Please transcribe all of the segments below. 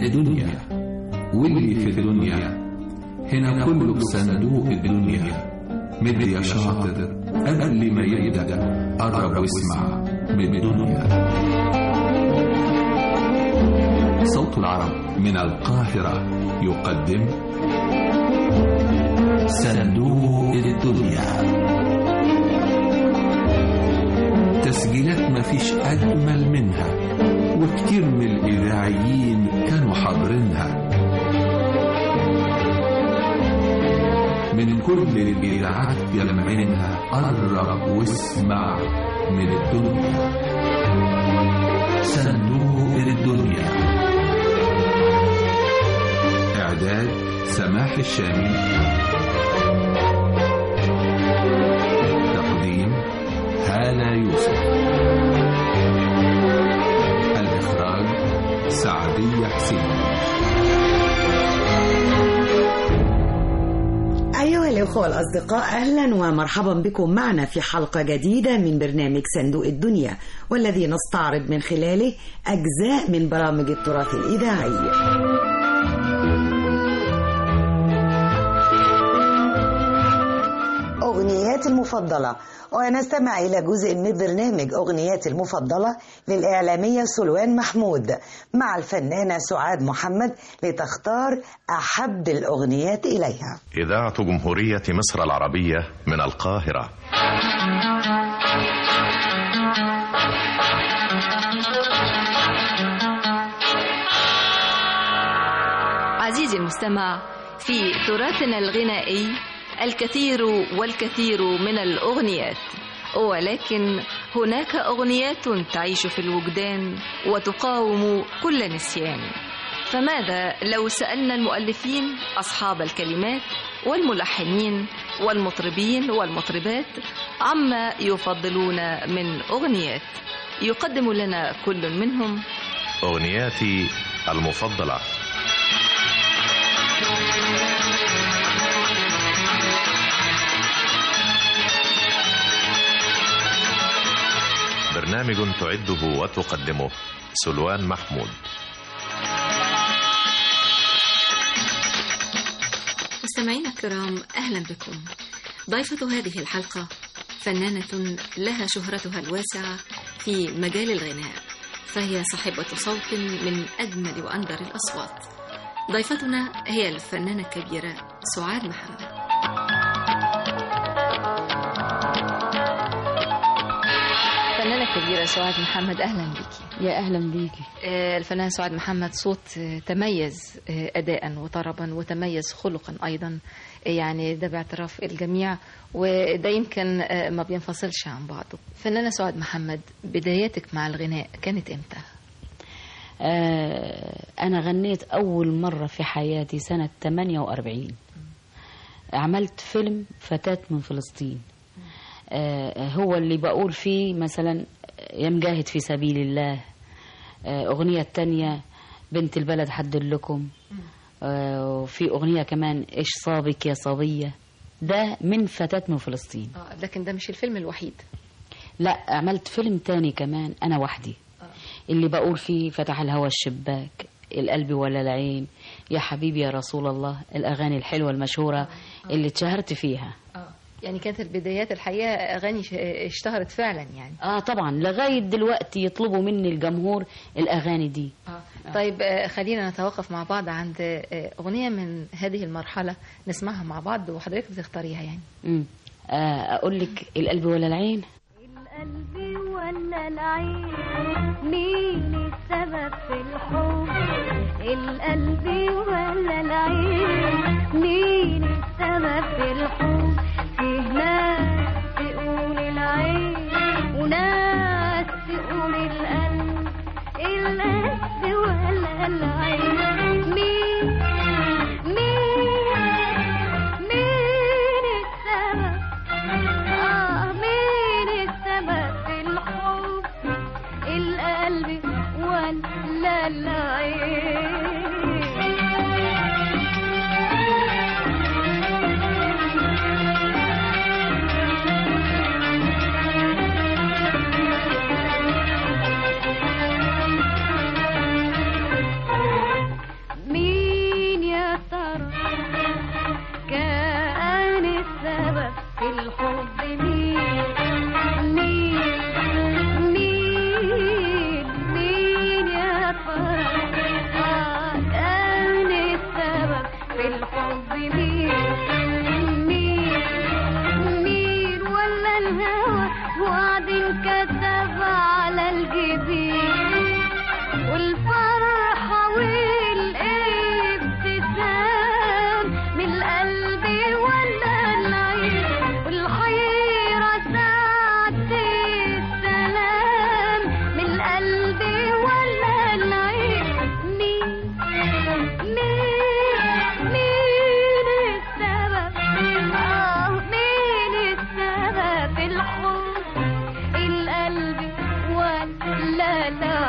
الدنيا واللي في الدنيا هنا كله بصندوق الدنيا مد يا شاطر قبل ما يبدأ قرب واسمع من الدنيا صوت العرب من القاهرة يقدم صندوق الدنيا تسجيلات مفيش أجمل منها وكتير من الإذاعيين كانوا حاضرينها من كل الإذاعات يلمعينها قرب واسمع من الدنيا صندوق الدنيا إعداد سماح الشامي تقديم هالة يوسف الإخراج سعدية حسين أيها الأخوة الأصدقاء أهلا ومرحبا بكم معنا في حلقة جديدة من برنامج صندوق الدنيا والذي نستعرض من خلاله أجزاء من برامج التراث الإذاعي أغنيات المفضلة ونستمع إلى جزء من برنامج أغنيات المفضلة للإعلامية سلوان محمود مع الفنانة سعاد محمد لتختار أحب الأغنيات إليها إذاعة جمهورية مصر العربية من القاهرة عزيزي المستمع في تراثنا الغنائي الكثير والكثير من الأغنيات ولكن هناك أغنيات تعيش في الوجدان وتقاوم كل نسيان فماذا لو سألنا المؤلفين أصحاب الكلمات والملحنين والمطربين والمطربات عما يفضلون من أغنيات يقدم لنا كل منهم أغنياتي المفضلة برنامج تعده وتقدمه سلوان محمود مستمعينا الكرام أهلا بكم ضيفة هذه الحلقة فنانة لها شهرتها الواسعة في مجال الغناء فهي صاحبة صوت من أجمل وأنجر الأصوات ضيفتنا هي الفنانة الكبيرة سعاد محمد الفنانة الكبيرة سعاد محمد أهلا بك يا اهلا بيكي آه، الفنان سعاد محمد صوت آه، تميز آه، أداء وطربا وتميز خلقا أيضا آه، يعني ده باعتراف الجميع وده يمكن آه، ما بينفصلش عن بعضه فنانة سعاد محمد بداياتك مع الغناء كانت إمتى؟ آه انا غنيت اول مره في حياتي سنه 48 عملت فيلم فتاه من فلسطين آه هو اللي بقول فيه مثلا يا مجاهد في سبيل الله آه اغنيه تانية بنت البلد حدلكم آه وفي اغنيه كمان ايش صابك يا صبيه ده من فتاه من فلسطين آه، لكن ده مش الفيلم الوحيد لا عملت فيلم تاني كمان انا وحدي اللي بقول فيه فتح الهوى الشباك القلب ولا العين يا حبيبي يا رسول الله الاغاني الحلوه المشهوره اللي اتشهرت فيها آه. يعني كانت البدايات الحقيقة أغاني ش- اشتهرت فعلا يعني اه طبعا لغايه دلوقتي يطلبوا مني الجمهور الاغاني دي آه. طيب آه، خلينا نتوقف مع بعض عند آه، أغنية من هذه المرحلة نسمعها مع بعض وحضرتك بتختاريها يعني امم آه اقول لك القلب ولا العين القلب ولا العين مين السبب في الحب القلب ولا العين مين السبب في الحب فيه ناس تقول العين وناس تقول القلب القلب ولا العين مين مين مين السبب آه مين السبب في الحب القلب ولا العين ولا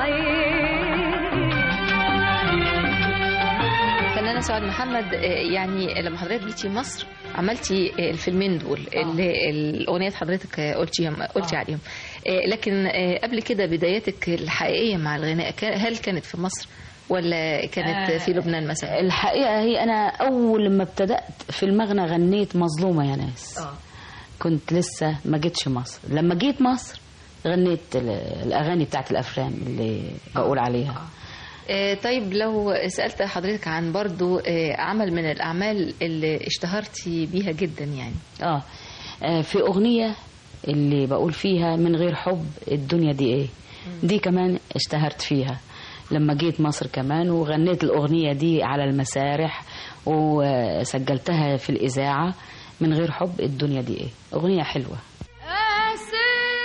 العين فنانة سعاد محمد آه، يعني لما حضرتك جيتي مصر عملتي آه، الفيلمين دول اللي الأغنية حضرتك آه، قلتي قلتي عليهم آه، لكن آه، قبل كده بداياتك الحقيقية مع الغناء كان- هل كانت في مصر ولا كانت آه، في لبنان مثلا؟ الحقيقة هي أنا أول ما ابتدأت في المغنى غنيت مظلومة يا ناس اه كنت لسه ما جيتش مصر لما جيت مصر غنيت ال- الأغاني بتاعت الأفلام اللي بقول عليها آه، طيب لو سألت حضرتك عن برضو آه، عمل من الأعمال اللي اشتهرتي بيها جدا يعني آه آه، في أغنية اللي بقول فيها من غير حب الدنيا دي إيه دي كمان اشتهرت فيها لما جيت مصر كمان وغنيت الأغنية دي على المسارح وسجلتها في الإذاعة من غير حب الدنيا دي إيه أغنية حلوة قاسيت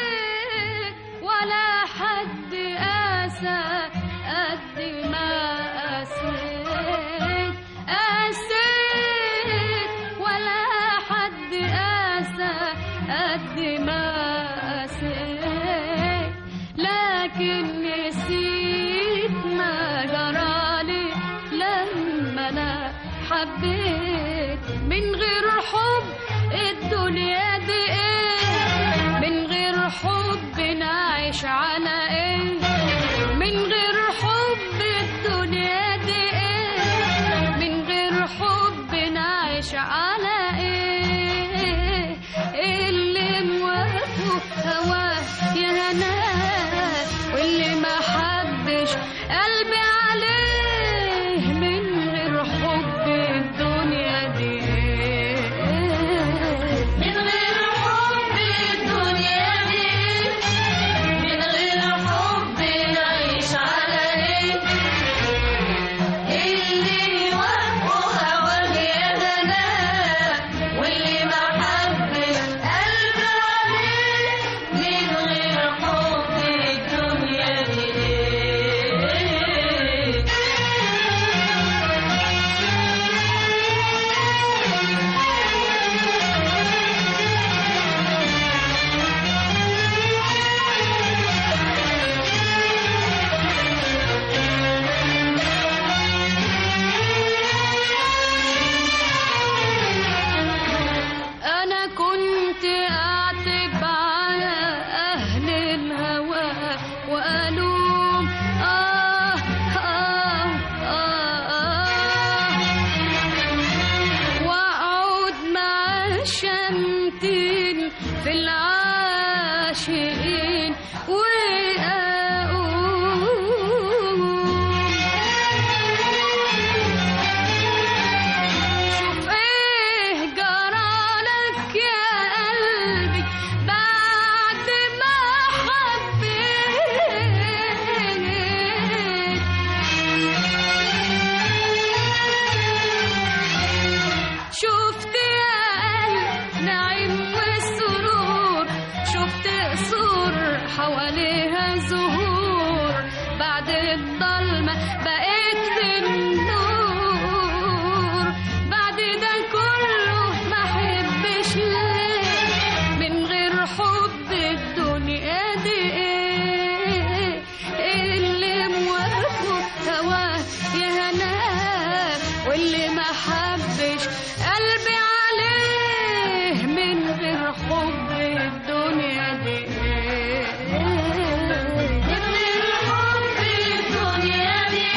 ولا حد قاسى قد ما قاسيت قاسيت ولا حد قاسى قد ما قاسيت لكن نسيت ما جرالي لما انا حبيت من غير حب الدنيا دي ايه من غير حب نعيش على ايه من غير حب الدنيا دي ايه من غير حب نعيش على ايه اللي موافق هواه يا هناه واللي ما حبش قلبي عليه من غير حب الدنيا دي من غير حب الدنيا دي من غير حب نعيش على ايه اللي يوافقوا هواه يا هناه واللي ما حبش قلبي عليه من غير حب الدنيا دي أنا كنت أعتب على أهل الهوى وألوم آه آه آه, آه وأقعد مع الشمتين في العاشقين وأقوم شوف ايه جرالك يا قلبي بعد ما حبيت شفت يا قلب نعيم والسرور شفت قصور حواليها زهور بعد الضلمة بقيت في النور بعد ده كله ما حبش ليه من غير حب الدنيا دي ايه اللي موافق هواه يا هناه واللي ما حبش قلبي عليه من غير حب الدنيا دي من غير حب الدنيا دي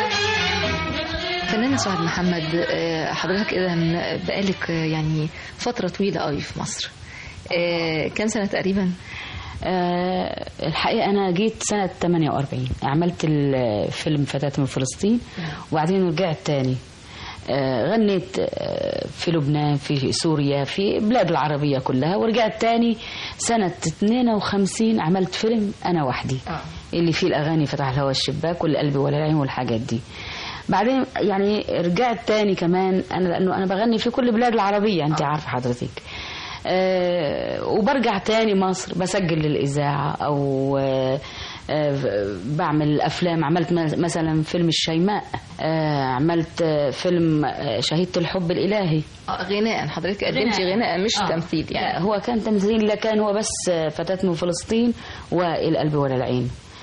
فنانة سعاد محمد آه، حضرتك إذا بقالك آه، يعني فترة طويلة قوي في مصر آه، كم سنة تقريبا؟ آه، الحقيقة أنا جيت سنة 48 عملت الفيلم فتاة من فلسطين وبعدين رجعت تاني آه، غنيت آه، في لبنان في سوريا في بلاد العربية كلها ورجعت تاني سنة 52 عملت فيلم أنا وحدي آه. اللي فيه الأغاني فتح الهوى الشباك والقلب ولا العين والحاجات دي بعدين يعني رجعت تاني كمان أنا لأنه أنا بغني في كل بلاد العربية أنت عارفة حضرتك آه، وبرجع تاني مصر بسجل للإذاعة أو آه، آه، بعمل أفلام عملت م- مثلا فيلم الشيماء آه، عملت آه، فيلم آه، شهيدة الحب الإلهي آه، غناء حضرتك قدمتي غناء مش آه. تمثيل لا يعني هو كان تمثيل لا كان هو بس آه، فتاة من فلسطين والقلب ولا العين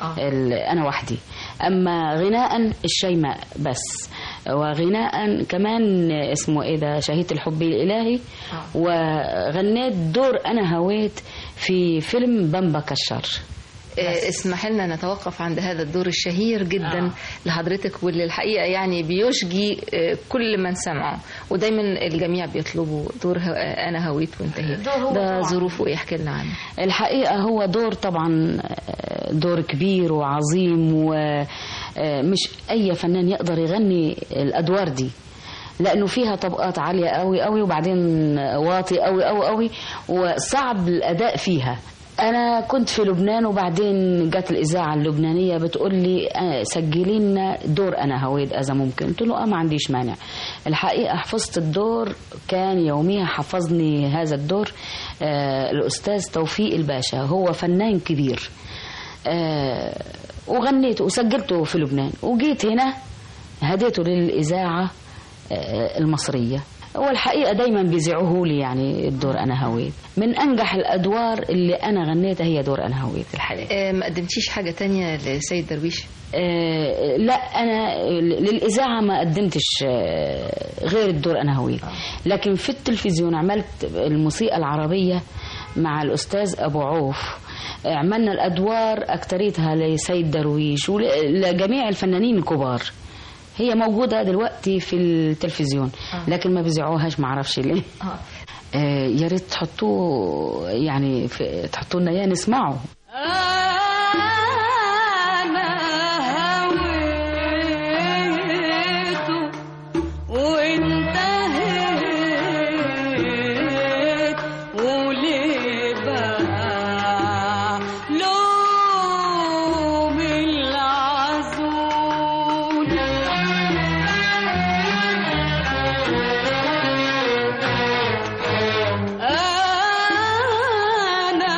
ال- انا وحدي اما غناء الشيماء بس وغناء كمان اسمه ايه ده شهيد الحب الالهي وغنيت دور انا هويت في فيلم بامبا كشر آه، اسمح لنا نتوقف عند هذا الدور الشهير جدا آه. لحضرتك واللي الحقيقة يعني بيشجي آه، كل من سمعه ودايما الجميع بيطلبوا دور ه- آه، أنا هويت وانتهيت دور هو ده طبعاً. ظروفه يحكي لنا عنه الحقيقة هو دور طبعا آه، دور كبير وعظيم ومش أي فنان يقدر يغني الأدوار دي لأنه فيها طبقات عالية قوي قوي وبعدين واطي قوي قوي قوي وصعب الأداء فيها أنا كنت في لبنان وبعدين جت الإذاعة اللبنانية بتقول لي آه، سجلي لنا دور أنا هويد إذا ممكن قلت له آه ما عنديش مانع الحقيقة حفظت الدور كان يوميها حفظني هذا الدور آه، الأستاذ توفيق الباشا هو فنان كبير آه، وغنيته وسجلته في لبنان وجيت هنا هديته للإذاعة آه، المصرية والحقيقة دايما بيذيعوه لي يعني الدور أنا هويت من أنجح الأدوار اللي أنا غنيتها هي دور أنا هويت الحقيقة آه، ما قدمتيش حاجة تانية لسيد درويش آه، لا أنا للإذاعة ما قدمتش آه، غير الدور أنا هويت لكن في التلفزيون عملت الموسيقى العربية مع الأستاذ أبو عوف عملنا الأدوار أكتريتها لسيد درويش ولجميع الفنانين الكبار هي موجودة دلوقتي في التلفزيون لكن ما بيذيعوهاش ما اعرفش ليه آه، يا ريت تحطوه يعني في تحطوا لنا اياه نسمعه أنا هويته وانتهيت وليه بقى لوم العزول أنا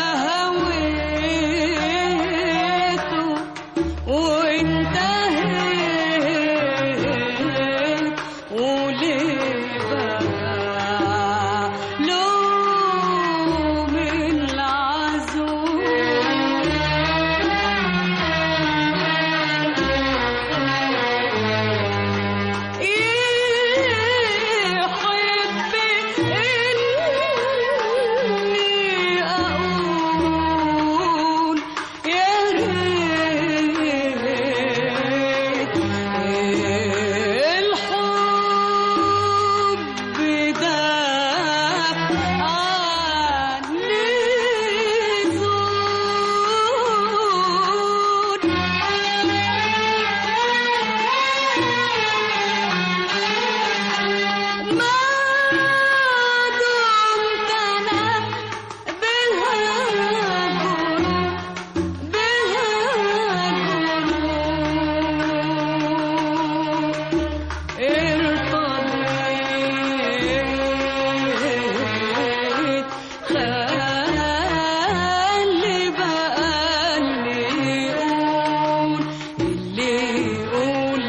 هويته وانتهيت وليه بقى لوم العزول يحب إني أقول يا ريت الحب ده عني زول ما دمت أنا بهاجر بهاجر ارتضيت خلي بقى اللي يقول اللي يقول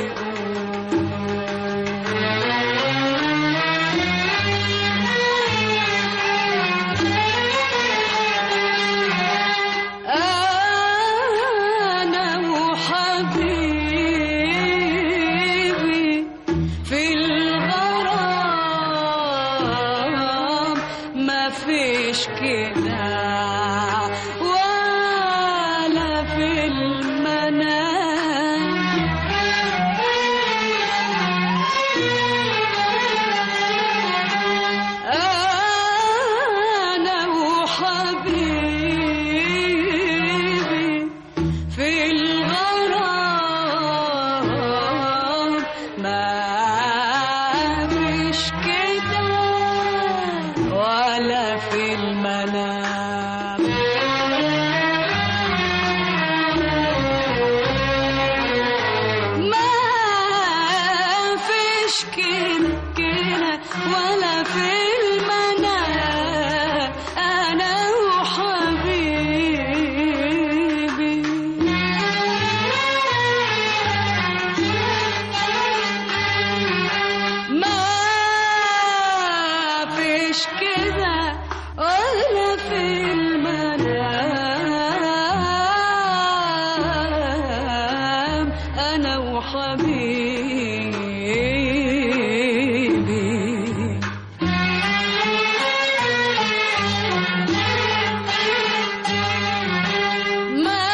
أنا وحبيبي في الغرام ما فيش كده ولا في المنام أنا وحبيبي في الغرام وحبيبي ما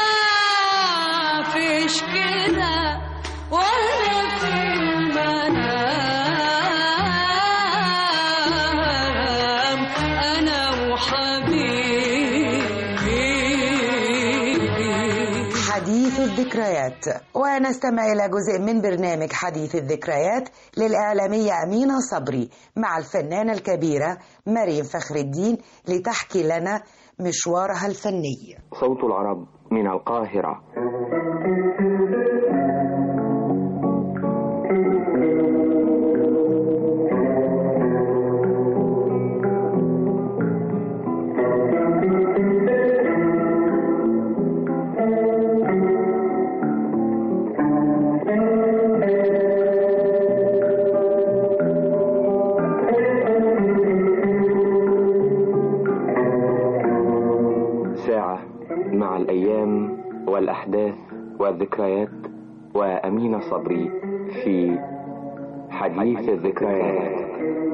فيش كده ولا في المنام أنا وحبيبي حديث الذكريات ونستمع إلى جزء من برنامج حديث الذكريات للإعلامية أمينة صبري مع الفنانة الكبيرة مريم فخر الدين لتحكي لنا مشوارها الفني صوت العرب من القاهرة ساعة مع الأيام والأحداث والذكريات وأمين صبري في حديث الذكريات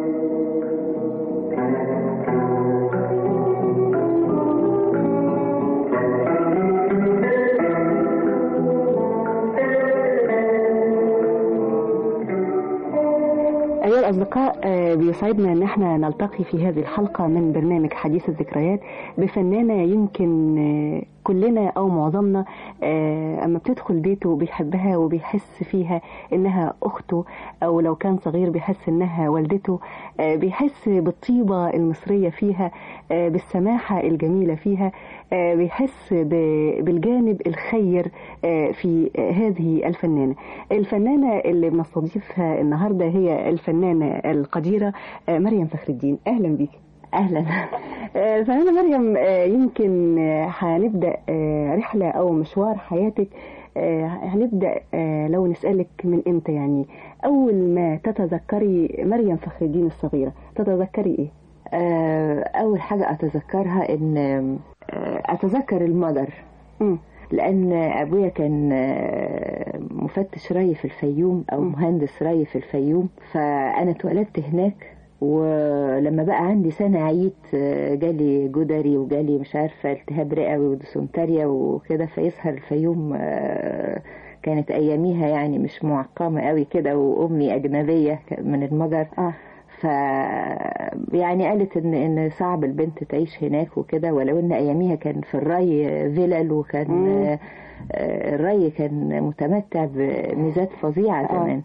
أيها الأصدقاء آه، بيسعدنا أن احنا نلتقي في هذه الحلقة من برنامج حديث الذكريات بفنانة يمكن آه، كلنا أو معظمنا آه، أما بتدخل بيته بيحبها وبيحس فيها إنها أخته أو لو كان صغير بيحس إنها والدته آه، بيحس بالطيبة المصرية فيها آه، بالسماحة الجميلة فيها آه، بيحس ب- بالجانب الخير آه، في آه، هذه الفنانة الفنانة اللي بنستضيفها النهاردة هي الفنانة القديرة آه، مريم فخر الدين أهلا بك أهلا آه، فنانة مريم آه، يمكن آه، هنبدأ آه، رحلة أو مشوار حياتك آه، هنبدأ آه، لو نسألك من إمتى يعني أول ما تتذكري مريم فخر الدين الصغيرة تتذكري إيه؟ آه، أول حاجة أتذكرها إن آه، أتذكر المجر مم. لأن أبويا كان آه، مفتش ري في الفيوم أو مهندس ري في الفيوم فأنا اتولدت هناك ولما بقى عندي سنة عيت آه، جالي جدري وجالي مش عارفة التهاب رئوي وديسنتريا وكده فيسهر الفيوم آه، كانت أياميها يعني مش معقمة قوي كده وأمي أجنبية من المجر آه. ف يعني قالت ان ان صعب البنت تعيش هناك وكده ولو ان اياميها كان في الري فيلل وكان مم. آه، الري كان متمتع بميزات فظيعه آه. زمان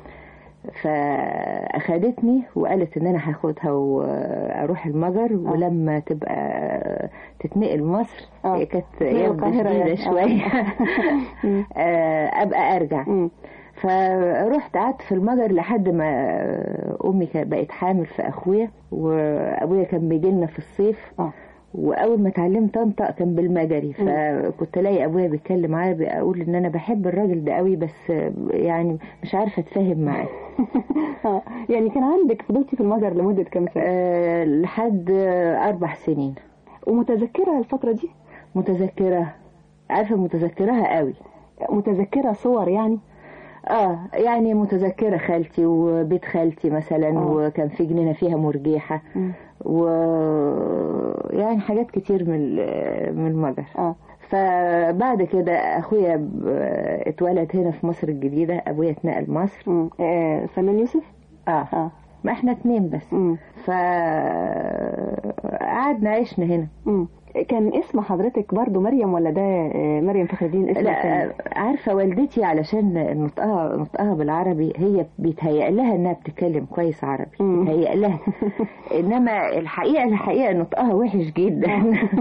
فاخدتني وقالت ان انا هاخدها واروح المجر ولما تبقى تتنقل مصر آه. هي كانت من ايام القاهرة جديده يعني. شويه مم. آه، ابقى ارجع مم. فرحت قعدت في المجر لحد ما امي كانت بقت حامل في اخويا وابويا كان بيجي لنا في الصيف آه. واول ما اتعلمت انطق كان بالمجري فكنت الاقي ابويا بيتكلم عربي اقول ان انا بحب الراجل ده قوي بس يعني مش عارفه اتفاهم معاه آه. يعني كان عندك فضلتي في المجر لمدة كام سنة؟ أه لحد اربع سنين ومتذكرة الفترة دي؟ متذكره عارفه متذكرها قوي متذكرة صور يعني؟ اه يعني متذكرة خالتي وبيت خالتي مثلا آه. وكان في جنينة فيها مرجيحة مم. و يعني حاجات كتير من ال- من المجر اه فبعد كده اخويا ب- اتولد هنا في مصر الجديدة ابويا اتنقل مصر مم. آه، فنان يوسف؟ اه اه ما احنا اتنين بس مم. فقعدنا عشنا هنا مم. كان اسم حضرتك برضو مريم ولا ده آه، مريم فخر الدين اسم لا تاني؟ عارفه والدتي علشان نطقها نطقها بالعربي هي بيتهيأ لها انها بتتكلم كويس عربي مم. بيتهيأ لها انما الحقيقه الحقيقه نطقها وحش جدا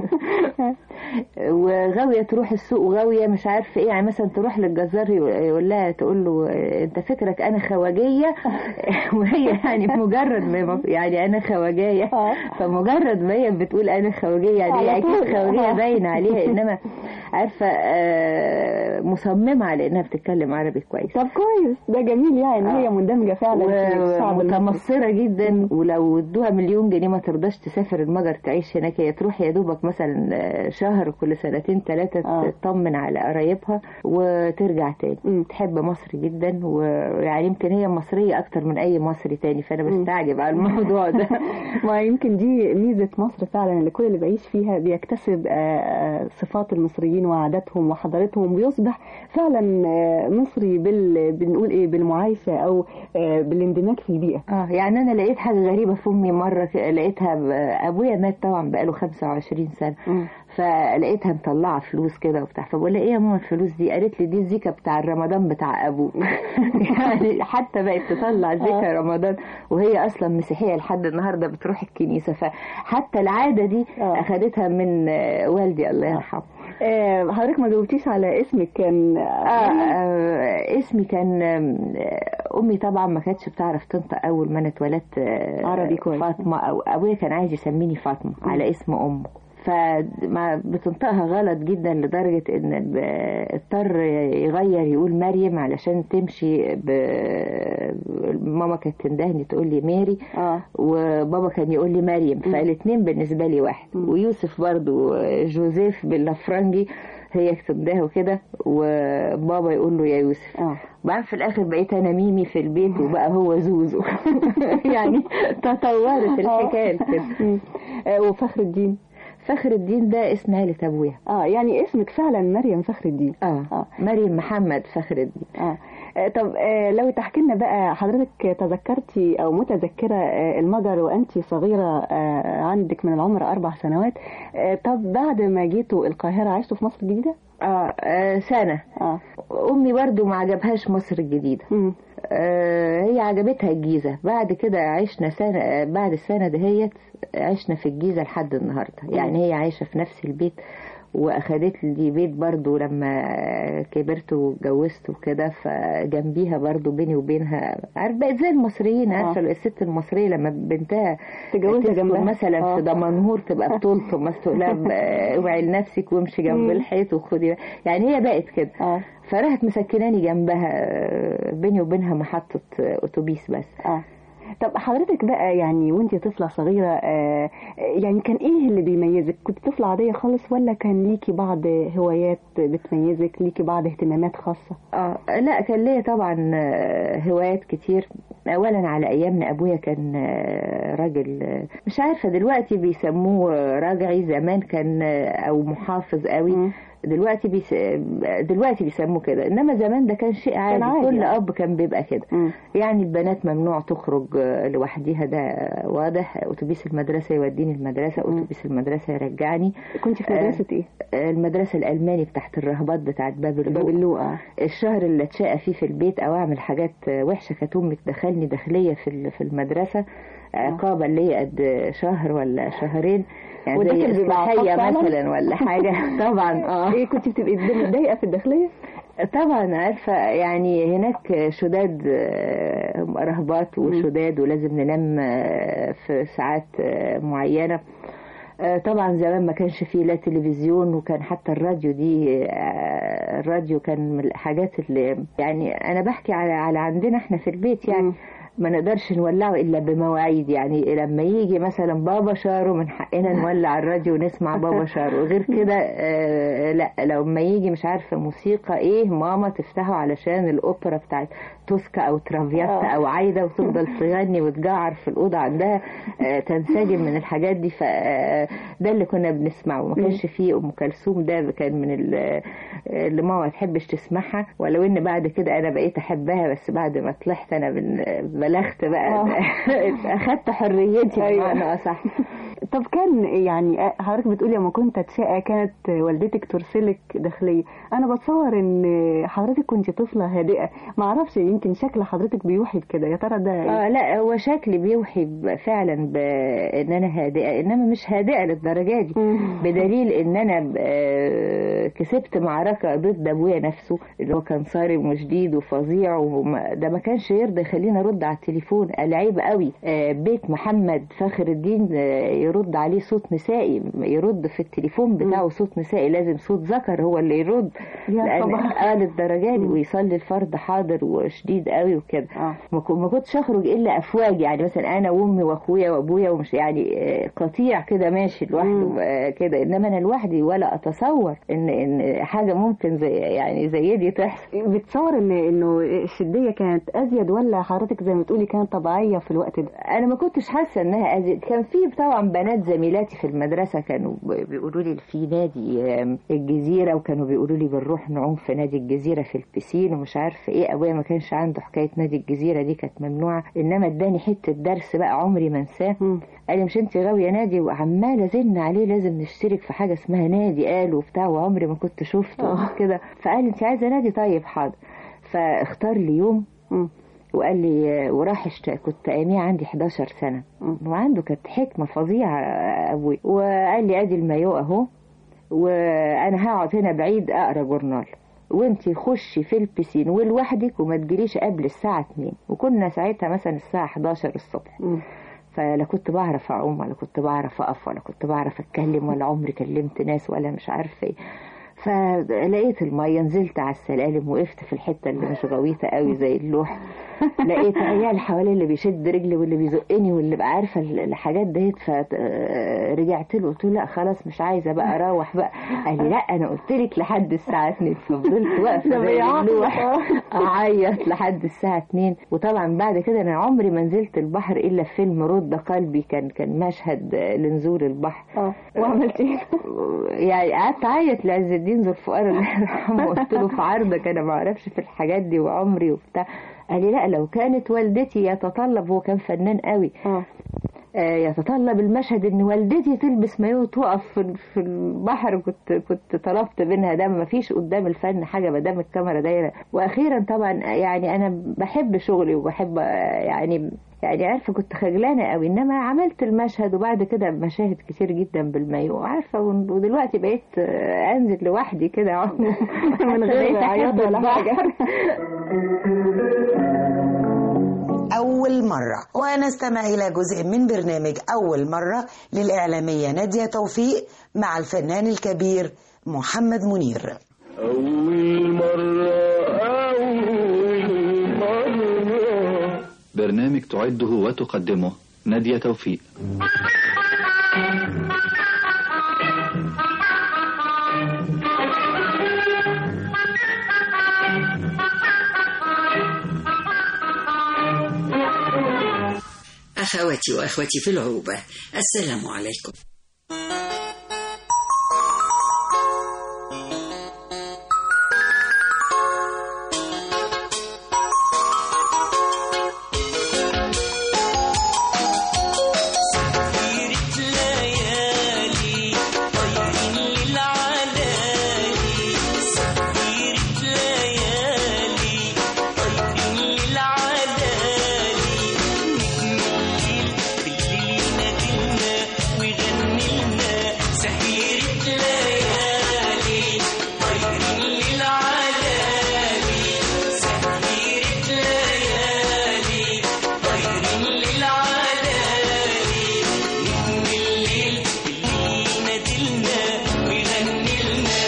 وغاويه تروح السوق وغاويه مش عارفه ايه يعني مثلا تروح للجزار يقول لها تقول له انت فكرك انا خواجيه وهي يعني مجرد ما يعني انا خواجيه آه. فمجرد ما هي بتقول انا خواجيه يعني على هي اكيد طول. خواجيه آه. باين عليها انما عارفه آه، مصممه على انها بتتكلم عربي كويس طب كويس ده جميل يعني ان هي مندمجه فعلا في الشعب المصري ومتمصره جدا ولو ادوها مليون جنيه ما ترضاش تسافر المجر تعيش هناك هي تروح يا دوبك مثلا آه، شهر كل سنتين ثلاثه آه. تطمن على قرايبها وترجع تاني تحب مصر جدا ويعني يمكن هي مصريه اكتر من اي مصري تاني فانا بستعجب على الموضوع ده ما يمكن دي ميزة مصر فعلا اللي كل اللي بيعيش فيها بيكتسب آه، آه، صفات المصريين وعاداتهم وحضارتهم ويصبح فعلا آه، مصري بال بنقول ايه بالمعايشة او آه، بالاندماج في البيئة اه يعني انا لقيت حاجه غريبه في امي مره ك- لقيتها ب- ابويا مات طبعا بقاله 25 سنه فلقيتها مطلعه فلوس كده وبتاع فبقول لها ايه يا ماما الفلوس دي قالت لي دي الزيكه بتاع رمضان بتاع ابوك يعني حتى بقت تطلع زيكه رمضان وهي اصلا مسيحيه لحد النهارده بتروح الكنيسه فحتى العاده دي اخدتها من آه، والدي الله يرحمه آه، حضرتك ما جاوبتيش على اسمك كان آه آه اسمي كان آه، امي طبعا ما كانتش بتعرف تنطق اول ما انا اتولدت آه، عربي كويس. فاطمه او ابويا كان عايز يسميني فاطمه على اسم امه فما بتنطقها غلط جدا لدرجة ان ب- اضطر يغير يقول مريم علشان تمشي ب... ماما كانت تندهني تقول لي ماري آه. وبابا كان يقول لي مريم فالاتنين بالنسبة لي واحد ويوسف برضو جوزيف باللفرنجي هي تندهه وكده وبابا يقول له يا يوسف آه. بعد في الاخر بقيت انا ميمي في البيت وبقى هو زوزو يعني تطورت الحكايه كده مم. آه، وفخر الدين فخر الدين ده اسم عيلة ابويا اه يعني اسمك فعلا مريم فخر الدين اه, آه. مريم محمد فخر الدين اه آه، طب آه، لو تحكي لنا بقى حضرتك تذكرتي او متذكره آه، المجر وانت صغيره آه، عندك من العمر اربع سنوات آه، طب بعد ما جيتوا القاهره عشتوا في مصر الجديده؟ اه, آه سنة اه امي برضو ما عجبهاش مصر الجديدة مم. آه هي عجبتها الجيزة بعد كده عشنا سنة آه، بعد السنة دهيت عشنا في الجيزة لحد النهاردة يعني هي عايشة في نفس البيت واخدت لي بيت برضو لما كبرت واتجوزت وكده فجنبيها برضو بيني وبينها عارف بقت زي المصريين عارفه الست المصريه لما بنتها تجوزها تسكن جنبها. مثلا آه. في دمنهور تبقى بتلطم مثلا تقول لها ب- اوعي لنفسك وامشي جنب مم. الحيط وخدي يعني هي بقت كده اه فراحت مسكناني جنبها آه، بيني وبينها محطه آه، اتوبيس بس اه طب حضرتك بقى يعني وانت طفله صغيره آه، يعني كان ايه اللي بيميزك كنت طفله عاديه خالص ولا كان ليكي بعض هوايات بتميزك ليكي بعض اهتمامات خاصه اه لا كان ليا طبعا آه، هوايات كتير اولا على ايامنا ابويا كان آه، راجل آه، مش عارفه دلوقتي بيسموه آه، راجعي زمان كان آه، او محافظ قوي دلوقتي بيس... دلوقتي بيسموه كده انما زمان ده كان شيء عادي, عادي كل يعني. اب كان بيبقى كده مم. يعني البنات ممنوع تخرج آه، لوحديها ده آه، واضح اتوبيس المدرسه يوديني المدرسه اتوبيس المدرسه يرجعني كنت في آه، مدرسه ايه؟ آه، المدرسه الالماني بتاعت الرهبات بتاعت باب اللوق باب اللوق آه. الشهر اللي اتشقى فيه في البيت او اعمل حاجات وحشه كانت امي تدخلني داخليه في ال- في المدرسه عقابا ليا قد شهر ولا شهرين يعني وده زي كان بيبقى عقاب إصلاحية فعلاً؟ مثلا ولا حاجه طبعا اه ايه كنت بتبقي متضايقه في الداخليه؟ طبعا عارفه يعني هناك شداد آه، رهبات وشداد ولازم ننام آه، في ساعات آه، معينه آه، طبعا زمان ما كانش فيه لا تلفزيون وكان حتى الراديو دي آه، الراديو كان من الحاجات اللي يعني انا بحكي على على عندنا احنا في البيت يعني ما نقدرش نولعه الا بمواعيد يعني لما يجي مثلا بابا شارو من حقنا نولع الراديو ونسمع بابا شارو غير كده آه لا لو ما يجي مش عارفه موسيقى ايه ماما تفتحه علشان الاوبرا بتاعت توسكا او ترافياتا او عايده وتفضل تغني وتجعر في الاوضه عندها آه تنسجم من الحاجات دي فده اللي كنا بنسمعه ما كانش فيه ام كلثوم ده كان من ال- اللي ماما ما تحبش تسمعها ولو ان بعد كده انا بقيت احبها بس بعد ما طلعت انا بن- بلغت بقى اخدت حريتي بمعنى اصح طب كان يعني حضرتك بتقولي لما كنت اتشقى كانت والدتك ترسلك داخليه انا بتصور ان حضرتك كنت طفله هادئه ما اعرفش يمكن شكل حضرتك بيوحي بكده يا ترى ده اه إيه؟ لا هو شكلي بيوحي ب- فعلا بان انا هادئه انما مش هادئه للدرجه دي بدليل ان انا ب- آه، كسبت معركه ضد ابويا نفسه اللي هو كان صارم وشديد وفظيع وما ده ما كانش يرضى يخليني ارد على التليفون العيب قوي آه، بيت محمد فخر الدين آه، يرد يرد عليه صوت نسائي يرد في التليفون بتاعه صوت نسائي لازم صوت ذكر هو اللي يرد يا لأن خبر. قال الدرجات دي ويصلي الفرض حاضر وشديد قوي وكده ما كو- ما كنتش اخرج الا افواج يعني مثلا انا وامي واخويا وابويا ومش يعني آه، قطيع كده ماشي لوحده آه، كده انما انا لوحدي ولا اتصور ان ان حاجه ممكن زي يعني زي دي تحصل بتصور ان انه الشديه كانت ازيد ولا حضرتك زي ما بتقولي كانت طبيعيه في الوقت ده انا ما كنتش حاسه انها أزيد كان في طبعا بنات زميلاتي في المدرسه كانوا ب- بيقولوا لي في نادي آم، الجزيره وكانوا بيقولوا لي بنروح نعوم في نادي الجزيره في البسين ومش عارفه ايه ابويا ما كانش عنده حكايه نادي الجزيره دي كانت ممنوعه انما اداني حته درس بقى عمري ما انساه قال لي مش انت غاويه نادي وعماله زن عليه لازم نشترك في حاجه اسمها نادي قال وبتاع وعمري ما كنت شفته كده فقال لي انت عايزه نادي طيب حاضر فاختار لي يوم وقال لي وراح اشت... كنت اياميها عندي 11 سنه وعنده كانت حكمه فظيعه ابوي وقال لي ادي المايو اهو وانا هقعد هنا بعيد اقرا جورنال وانتي خشي في البسين ولوحدك وما تجريش قبل الساعه 2 وكنا ساعتها مثلا الساعه 11 الصبح فلا كنت بعرف اعوم ولا كنت بعرف اقف ولا كنت بعرف اتكلم ولا عمري كلمت ناس ولا مش عارفه ايه فلقيت الميه نزلت على السلالم وقفت في الحته اللي مش غويطه قوي زي اللوح لقيت عيال حوالي اللي بيشد رجلي واللي بيزقني واللي بقى عارفه الحاجات ديت فرجعت له قلت له لا خلاص مش عايزه بقى اروح بقى قال لي لا انا قلت لك لحد الساعه 2 ففضلت واقفه ده زي بيعاقبك. اللوح اعيط لحد الساعه 2 وطبعا بعد كده انا عمري ما نزلت البحر الا في فيلم رد قلبي كان كان مشهد لنزول البحر اه وعملت ايه؟ يعني قعدت اعيط لعز الدين ذو الفقار الله يرحمه قلت له في عرضك انا ما اعرفش في الحاجات دي وعمري وبتاع قال لي لا لو كانت والدتي يتطلب هو كان فنان قوي آه، يتطلب المشهد ان والدتي تلبس مايو وتقف في في البحر كنت كنت طلبت منها ده ما فيش قدام الفن حاجه ما دام الكاميرا دايره واخيرا طبعا يعني انا بحب شغلي وبحب آه، يعني يعني عارفه كنت خجلانه قوي انما عملت المشهد وبعد كده مشاهد كتير جدا بالمايو عارفه ودلوقتي بقيت آه، انزل لوحدي كده أعوم. من غير بقيت عياط أحب ولا البحر. حاجة. أول مرة ونستمع إلى جزء من برنامج أول مرة للإعلامية نادية توفيق مع الفنان الكبير محمد منير أول مرة أول مرة برنامج تعده وتقدمه نادية توفيق أخواتي وأخوتي في العروبة السلام عليكم سفيرة ليالي طيرين للعلالي سفيرة ليالي طيرين للعلالي نجم الليل بالليل ينادلنا ويغني لنا سفيرة ليالي طيرين للعلالي سفيرة ليالي طيرين للعلالي نجم الليل بالليل ينادلنا ويغني لنا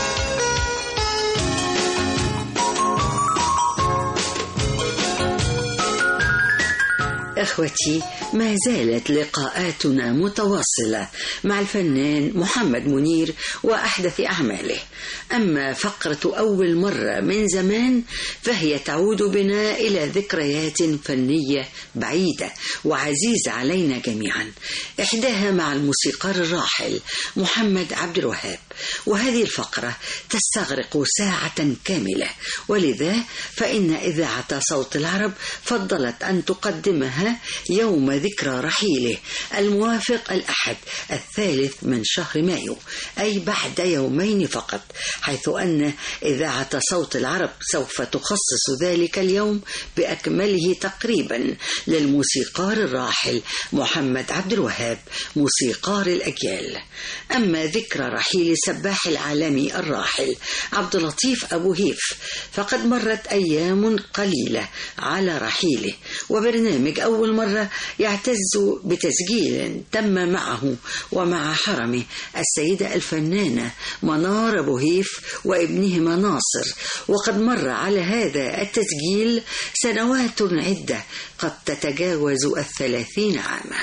اخوتي ما زالت لقاءاتنا متواصله مع الفنان محمد منير واحدث اعماله اما فقره اول مره من زمان فهي تعود بنا الى ذكريات فنيه بعيده وعزيزه علينا جميعا احداها مع الموسيقار الراحل محمد عبد الوهاب وهذه الفقره تستغرق ساعه كامله ولذا فان اذاعه صوت العرب فضلت ان تقدمها يوم ذكرى رحيله الموافق الأحد الثالث من شهر مايو أي بعد يومين فقط حيث أن إذاعة صوت العرب سوف تخصص ذلك اليوم بأكمله تقريبا للموسيقار الراحل محمد عبد الوهاب موسيقار الأجيال أما ذكرى رحيل السباح العالمي الراحل عبد اللطيف أبو هيف فقد مرت أيام قليلة على رحيله وبرنامج أول مرة يعتز بتسجيل تم معه ومع حرمه السيدة الفنانة منار أبو هيف وابنهما ناصر وقد مر على هذا التسجيل سنوات عدة قد تتجاوز الثلاثين عاما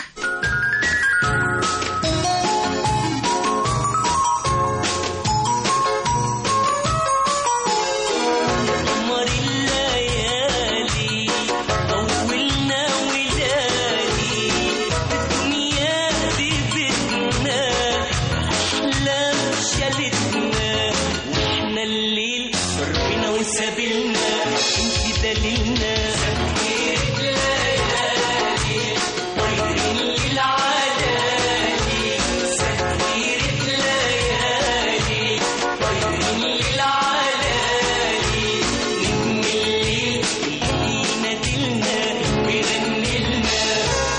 قمر الليالي طولنا ولادي الدنيا دي بيتنا أحلام شالتنا واحنا الليل ربنا وسابلنا انت دليلنا سكيت ليالي طيرين للعلالي سكيت ليالي طيرين للعلالي نجم الليل اللي نادلنا ويغني لنا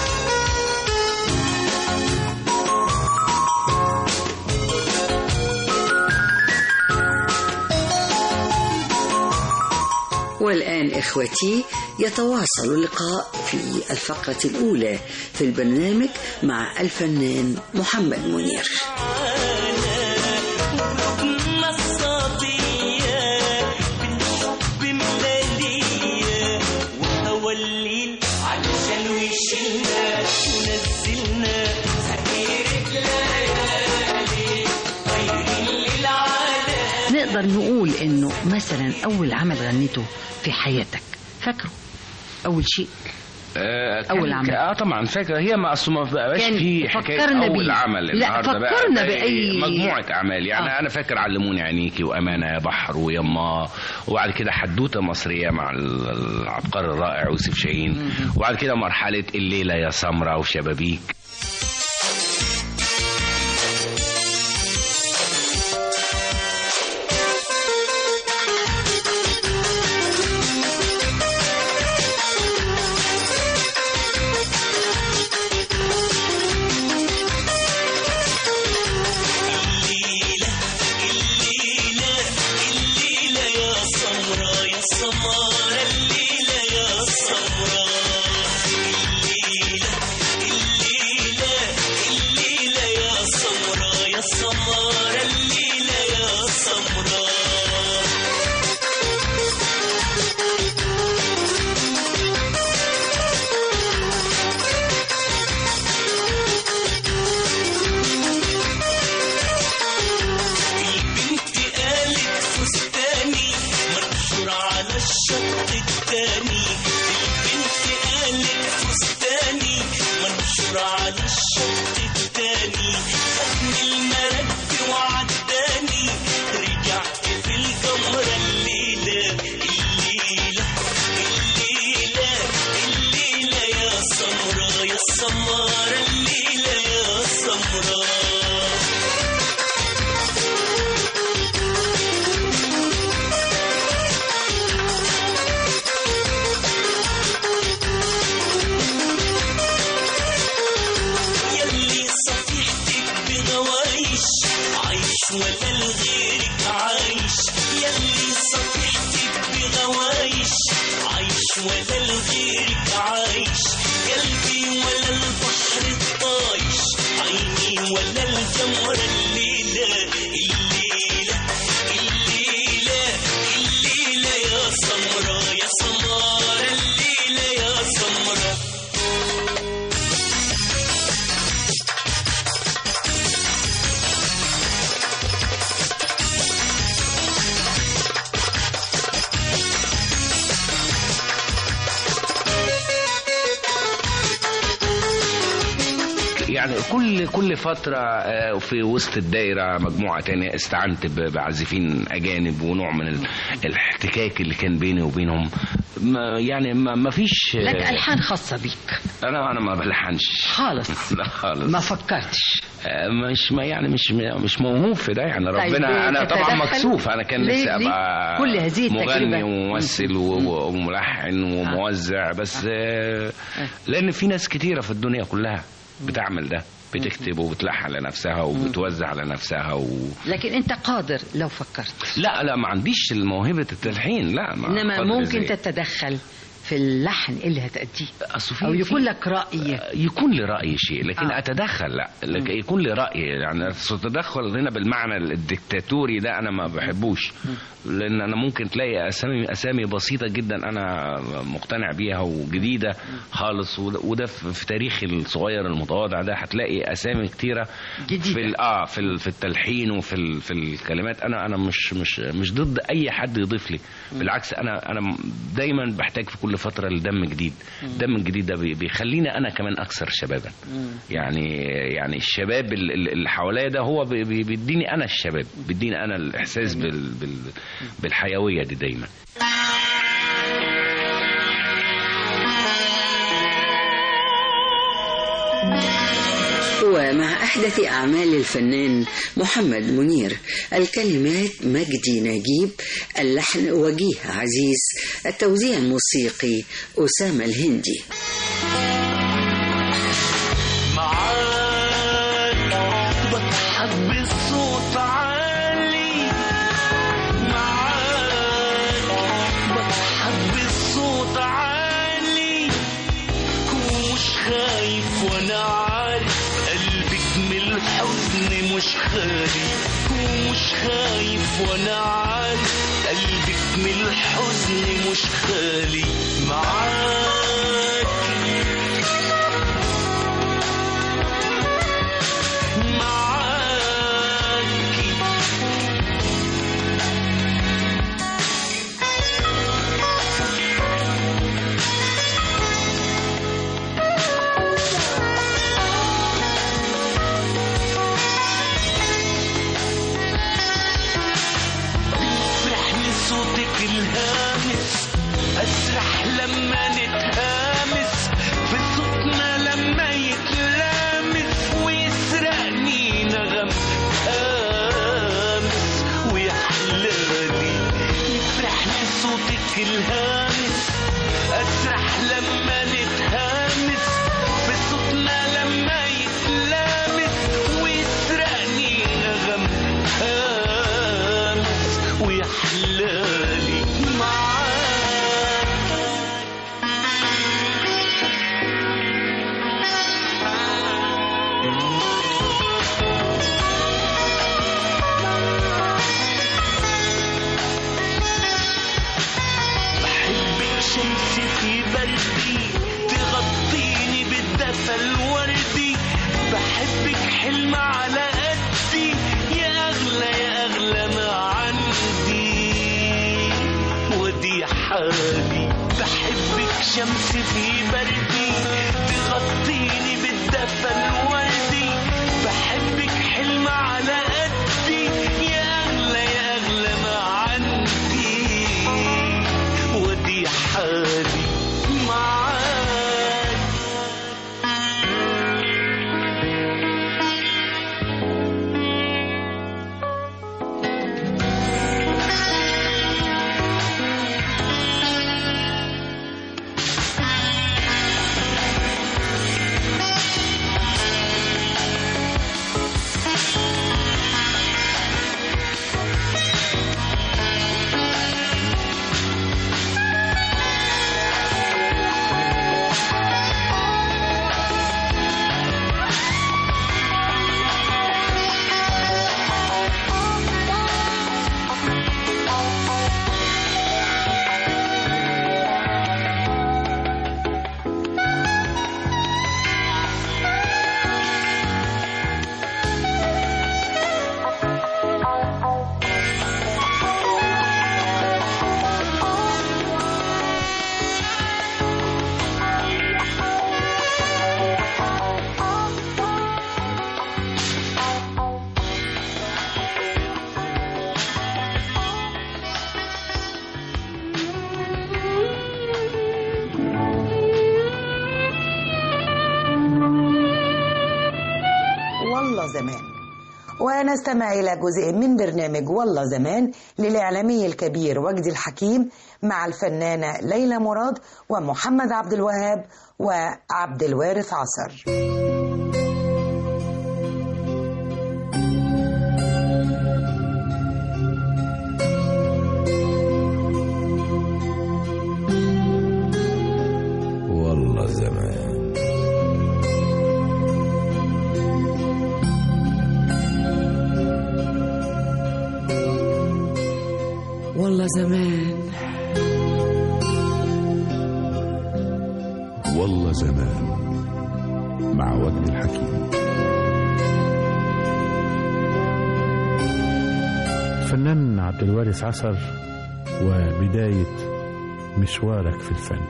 والآن إخوتي يتواصل اللقاء في الفقرة الأولى في البرنامج مع الفنان محمد منير قلوبنا الصافية بالحب ملالية وهوى الليل علشان ويشيلنا ونزلنا سكيرة ليالي طيرين للعالم نقدر نقول انه مثلا اول عمل غنيته في حياتك فاكره اول شيء آه أول كان- عمل. اه طبعا فاكر هي ما اصل ما بقاش كان في حكايه فكرنا اول بيه. عمل لا، النهارده بقى فكرنا بقى بأي- مجموعه اعمال يعني آه. انا فاكر علموني عينيكي وامانه يا بحر ويما وبعد كده حدوته مصريه مع ال- العبقري الرائع يوسف شاهين وبعد كده مرحله الليله يا سمره وشبابيك الليلة يا سمرة يا سمارة الليلة يا سمرة الليلة الليلة الليلة يا سمرة يا سمارة الليلة يا سمرة البنت قالت فستاني منشور على الشط التاني البنت قالت فستاني منشور على الشط التاني خدني المرد وعداني رجعت في القمرة الليلة الليلة الليلة الليلة يا سمرة يا سمارة الليلة يا سمرة يلي صفيحتك بغوايش عايش ولا لغيرك عايش يلي صفيحتك بغوايش عايش ولا لغيرك عايش قلبي ولا البحر الطايش عيني ولا القمر الليلة الليلة الليلة الليلة يا سمرة يا سمارة الليلة يا سمرة يعني كل كل فترة آه، في وسط الدايرة مجموعة تانية استعنت ب- بعازفين أجانب ونوع من ال- الاحتكاك اللي كان بيني وبينهم ما يعني ما ما فيش لك الحان خاصه بيك أنا أنا ما بلحنش خالص لا خالص ما فكرتش آه، مش ما يعني مش مش موهوب في ده يعني طيب، ربنا انا طبعا تتدخل؟ مكسوف انا كان ليه- نفسي ليه؟ ابقى كل هذه التجربة. مغني وممثل و- و- وملحن وموزع بس آه، لان في ناس كتيره في الدنيا كلها بتعمل ده بتكتب وبتلحن لنفسها وبتوزع لنفسها و... لكن انت قادر لو فكرت لا لا ما عنديش موهبه التلحين لا ما انما قدر ممكن زي- تتدخل في اللحن اللي هتأديه في- او يكون في- لك رأي يكون لي رأي شيء لكن آه. آه. أتدخل لا لكن يكون لي رأي يعني التدخل هنا بالمعنى الدكتاتوري ده أنا ما بحبوش لأن أنا ممكن تلاقي أسامي أسامي بسيطة جدا أنا مقتنع بيها وجديدة خالص وده وده في في تاريخي الصغير المتواضع ده هتلاقي أسامي كتيرة جديدة. في ال- اه في ال- في التلحين وفي ال- في الكلمات انا انا مش مش مش ضد اي حد يضيف لي بالعكس انا انا دايما بحتاج في كل فتره لدم جديد الدم الجديد ده بي- بيخليني انا كمان اكثر شبابا يعني يعني الشباب ال- ال- اللي حواليا ده هو بي- بي- بيديني انا الشباب بيديني انا الاحساس بال بال بالحيويه دي دايما ومع أحدث أعمال الفنان محمد منير الكلمات مجدي نجيب اللحن وجيه عزيز التوزيع الموسيقي أسامة الهندي بضحك بصوت عالي معاك بضحك بصوت عالي ومش خايف وانا عارف قلبك من الحزن مش خالي ومش خايف وانا عارف قلبك من الحزن مش خالي معاك يفرحني صوتك الهامس اسرح لما نتهامس في صوتنا لما يتلامس ويسرقني نغم هامس ويا حلالي يفرحني صوتك الهامس اسرح لما نتهامس في صوتنا لما يتلامس ويسرقني نغم هامس ويا حلالي معاك بحبك شمس في بردي تغطيني بالدفى الوردي بحبك حلم على قدي يا أغلى يا أغلى ما عندي ودي حالي بحبك شمس في بردي تغطيني بالدفى الوردي بحبك حلم على قدي يا أغلى يا أغلى ما عندي ودي حالي معاك ونستمع إلى جزء من برنامج والله زمان للإعلامي الكبير وجدي الحكيم مع الفنانة ليلى مراد ومحمد عبد الوهاب وعبد الوارث عصر والله زمان والله زمان والله زمان مع وجد الحكيم الفنان عبد الوارث عصر وبداية مشوارك في الفن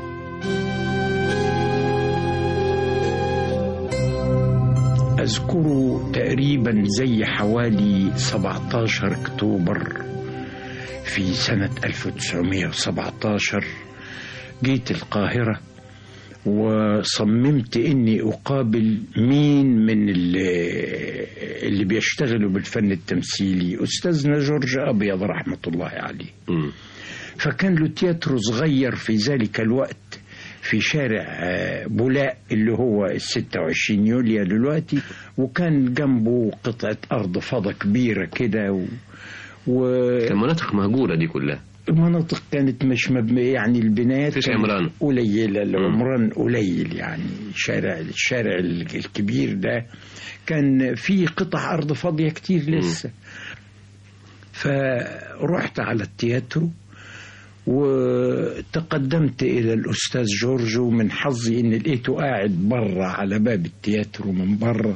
أذكره تقريبا زي حوالي 17 أكتوبر في سنة 1917 جيت القاهرة وصممت إني أقابل مين من اللي, اللي بيشتغلوا بالفن التمثيلي أستاذنا جورج أبيض رحمة الله عليه فكان له تياترو صغير في ذلك الوقت في شارع آه، بولاق اللي هو ال 26 يوليو دلوقتي وكان جنبه قطعة أرض فضة كبيرة كده و... و... كان مناطق مهجورة دي كلها المناطق كانت مش مبنية يعني البنايات مفيش كانت عمران. قليلة العمران قليل يعني الشارع الشارع الكبير ده كان في قطع أرض فاضية كتير لسه فرحت على التياترو وتقدمت إلى الأستاذ جورج ومن حظي إن لقيته قاعد بره على باب التياترو من بره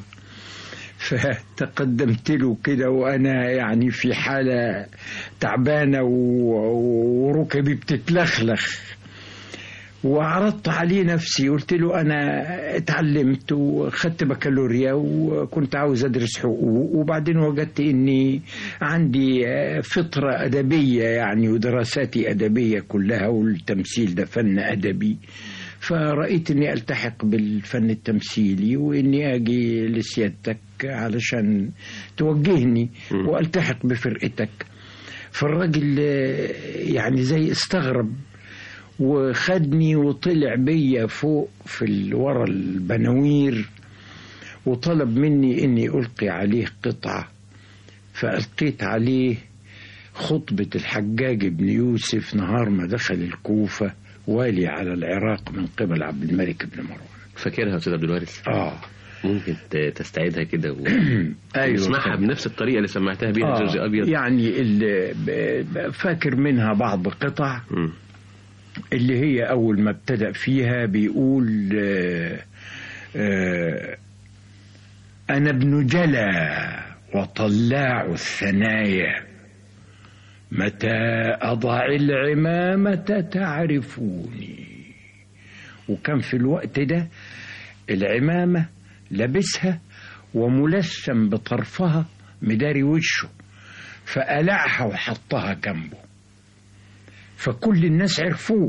فتقدمت له كده وأنا يعني في حالة تعبانة و- وركبي بتتلخلخ وعرضت عليه نفسي قلت له أنا اتعلمت وخدت بكالوريا وكنت عاوز أدرس حقوق وبعدين وجدت إني عندي آه، فطرة أدبية يعني ودراساتي أدبية كلها والتمثيل ده فن أدبي فرأيت إني ألتحق بالفن التمثيلي وإني أجي لسيادتك علشان توجهني وألتحق بفرقتك فالراجل آه، يعني زي استغرب وخدني وطلع بيا فوق في ال- ورا البناوير وطلب مني اني القي عليه قطعه فالقيت عليه خطبه الحجاج بن يوسف نهار ما دخل الكوفه والي على العراق من قبل عبد الملك بن مروان فاكرها يا أستاذ عبد الوارث اه ممكن ت- تستعيدها كده و... أيوة. نسمعها بنفس الطريقة اللي سمعتها بيها آه، جورج أبيض يعني ال- ب- ب- فاكر منها بعض قطع اللي هي أول ما ابتدأ فيها بيقول آه، آه، أنا ابن جلا وطلاع الثنايا متى أضع العمامة تعرفوني وكان في الوقت ده العمامة لابسها وملثم بطرفها مداري وشه فقلعها وحطها جنبه فكل الناس عرفوه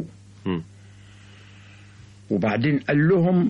وبعدين قال لهم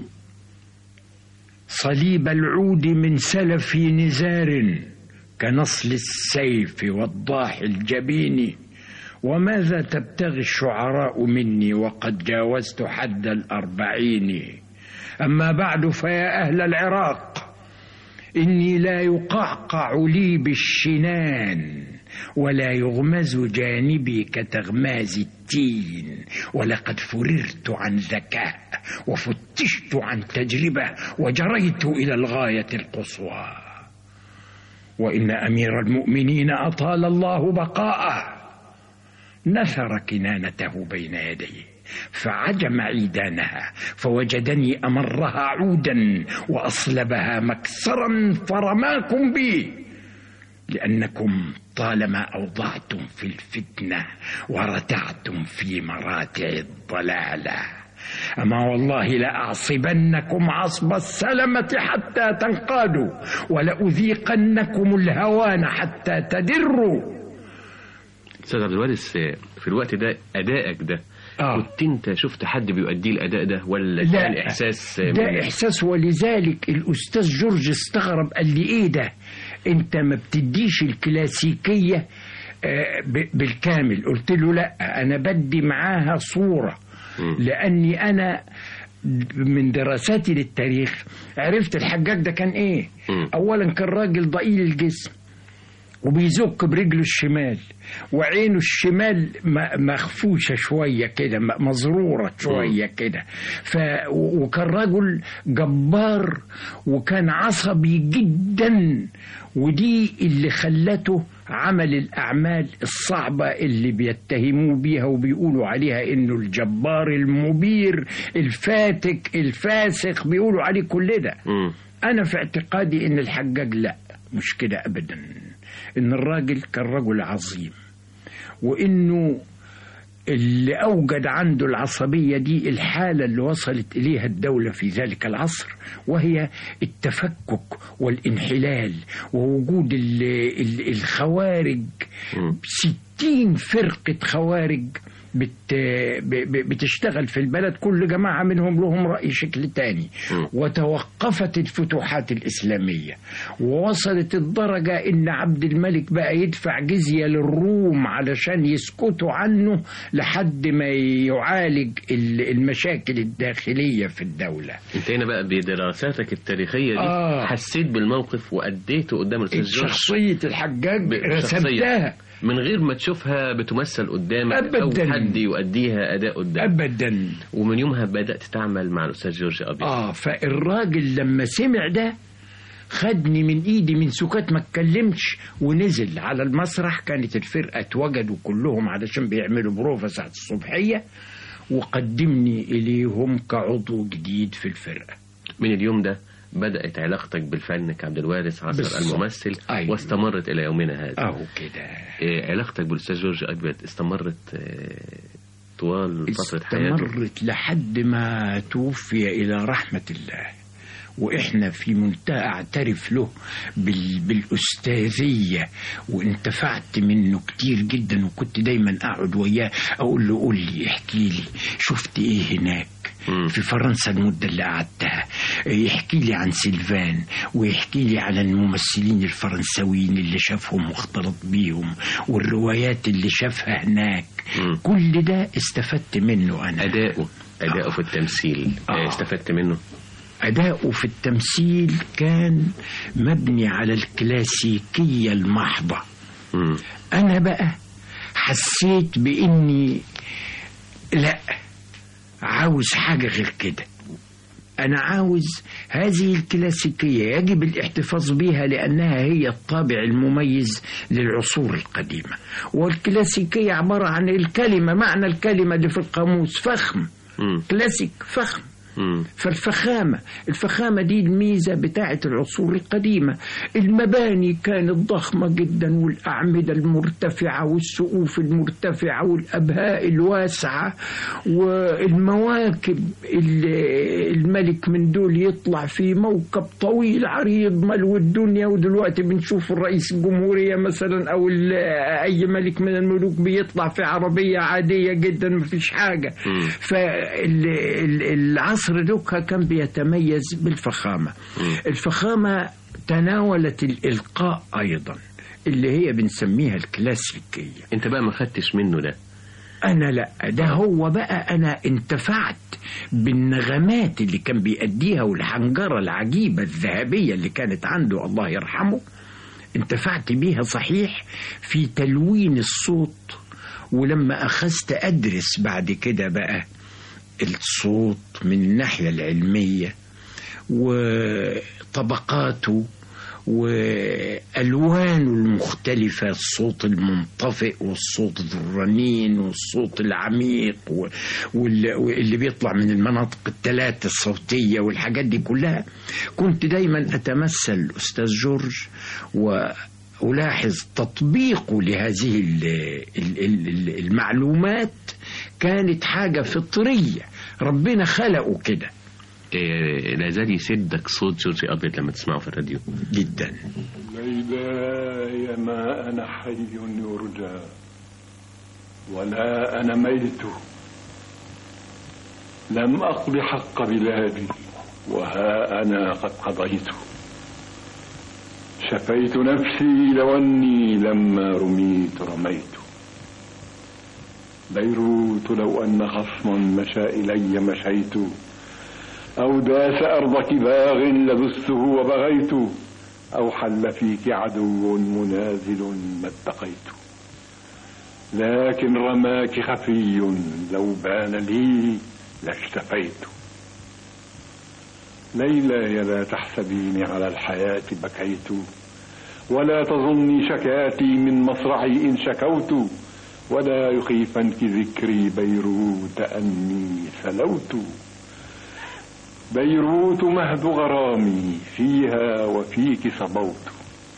صليب العود من سلف نزار كنصل السيف والضاح الجبين وماذا تبتغي الشعراء مني وقد جاوزت حد الأربعين أما بعد فيا أهل العراق إني لا يقعقع لي بالشنان ولا يغمز جانبي كتغماز التين ولقد فررت عن ذكاء وفتشت عن تجربة وجريت إلى الغاية القصوى وإن أمير المؤمنين أطال الله بقاءه نثر كنانته بين يديه فعجم عيدانها فوجدني أمرها عودا وأصلبها مكسرا فرماكم بي لأنكم طالما أوضعتم في الفتنة ورتعتم في مراتع الضلالة أما والله لأعصبنكم عصب السلمة حتى تنقادوا ولأذيقنكم الهوان حتى تدروا أستاذ عبد الوارث في الوقت ده أدائك ده آه. كنت أنت شفت حد بيؤدي الأداء ده ولا كان إحساس ده من- إحساس ولذلك الأستاذ جورج استغرب قال لي إيه ده انت ما بتديش الكلاسيكيه آه، ب- بالكامل قلت له لا انا بدي معاها صوره لاني انا من دراساتي للتاريخ عرفت الحجاج ده كان ايه اولا كان راجل ضئيل الجسم وبيزك برجله الشمال وعينه الشمال م- مخفوشة شوية كده م- مزرورة شوية كده ف و- وكان رجل جبار وكان عصبي جدا ودي اللي خلته عمل الأعمال الصعبة اللي بيتهموه بيها وبيقولوا عليها إنه الجبار المبير الفاتك الفاسق بيقولوا عليه كل ده أنا في اعتقادي إن الحجاج لا مش كده أبدا إن الراجل كان رجل عظيم وإنه اللي أوجد عنده العصبية دي الحالة اللي وصلت إليها الدولة في ذلك العصر وهي التفكك والانحلال ووجود ال- ال- الخوارج ستين فرقة خوارج بت ب- ب- بتشتغل في البلد كل جماعة منهم لهم رأي شكل تاني وتوقفت الفتوحات الإسلامية ووصلت الدرجة إن عبد الملك بقى يدفع جزية للروم علشان يسكتوا عنه لحد ما يعالج ال- المشاكل الداخلية في الدولة انت هنا بقى بدراساتك التاريخية دي آه. حسيت بالموقف وأديته قدام الأستاذ جورج شخصية الحجاج ب- رسمتها من غير ما تشوفها بتمثل قدامك أبداً. أو حد يؤديها أداء قدامك أبدا ومن يومها بدأت تعمل مع الأستاذ جورج أبيض اه فالراجل لما سمع ده خدني من ايدي من سكات ما اتكلمش ونزل على المسرح كانت الفرقه اتوجدوا كلهم علشان بيعملوا بروفا ساعه الصبحيه وقدمني اليهم كعضو جديد في الفرقه من اليوم ده بدأت علاقتك بالفن كعبد الوارث عصر بالظبط. الممثل أيوة. واستمرت إلى يومنا هذا اهو كده إيه، علاقتك بالأستاذ جورج أبيض استمرت آه، طوال فترة حياته استمرت لحد ما توفي إلى رحمة الله وإحنا في منتهى أعترف له بال... بالأستاذية وانتفعت منه كتير جدا وكنت دايما أقعد وياه أقول له قول لي احكي لي شفت إيه هناك في فرنسا المدة اللي قعدتها يحكي لي عن سيلفان ويحكي لي على الممثلين الفرنساويين اللي شافهم واختلط بيهم والروايات اللي شافها هناك كل ده استفدت منه أنا أداؤه أداؤه في التمثيل آه. استفدت منه أداؤه في التمثيل كان مبني على الكلاسيكية المحضة أنا بقى حسيت بإني لا عاوز حاجة غير كده أنا عاوز هذه الكلاسيكية يجب الاحتفاظ بها لأنها هي الطابع المميز للعصور القديمة والكلاسيكية عبارة عن الكلمة معنى الكلمة اللي في القاموس فخم كلاسيك فخم فالفخامة الفخامة دي الميزة بتاعة العصور القديمة المباني كانت ضخمة جدا والأعمدة المرتفعة والسقوف المرتفعة والأبهاء الواسعة والمواكب اللي الملك من دول يطلع في موكب طويل عريض ملو الدنيا ودلوقتي بنشوف الرئيس الجمهورية مثلا أو ال- أي ملك من الملوك بيطلع في عربية عادية جدا مفيش حاجة فالعصر دوكا كان بيتميز بالفخامة الفخامة تناولت الإلقاء أيضا اللي هي بنسميها الكلاسيكية أنت بقى ما خدتش منه ده أنا لا ده هو بقى أنا انتفعت بالنغمات اللي كان بيأديها والحنجرة العجيبة الذهبية اللي كانت عنده الله يرحمه انتفعت بيها صحيح في تلوين الصوت ولما أخذت أدرس بعد كده بقى الصوت من الناحية العلمية وطبقاته وألوانه المختلفة الصوت المنطفئ والصوت ذو الرنين والصوت العميق و- وال- واللي بيطلع من المناطق الثلاثة الصوتية والحاجات دي كلها كنت دايما أتمثل الأستاذ جورج وألاحظ تطبيقه لهذه ال- ال- ال- المعلومات كانت حاجة فطرية ربنا خلقه كده إيه لا زال يسدك صوت جورج أبيض لما تسمعه في الراديو جدا ليلاي ما أنا حي يرجى ولا أنا ميت لم أقض حق بلادي وها أنا قد قضيت شفيت نفسي لو أني لما رميت رميت بيروت لو أن خصما مشى إلي مشيت أو داس أرضك باغ لبثته وبغيت أو حل فيك عدو منازل ما اتقيت لكن رماك خفي لو بان لي لاختفيت ليلى لا تحسبيني على الحياة بكيت ولا تظني شكاتي من مصرعي إن شكوت ولا يخيفنك ذكري بيروت أني سلوت بيروت مهد غرامي فيها وفيك صبوت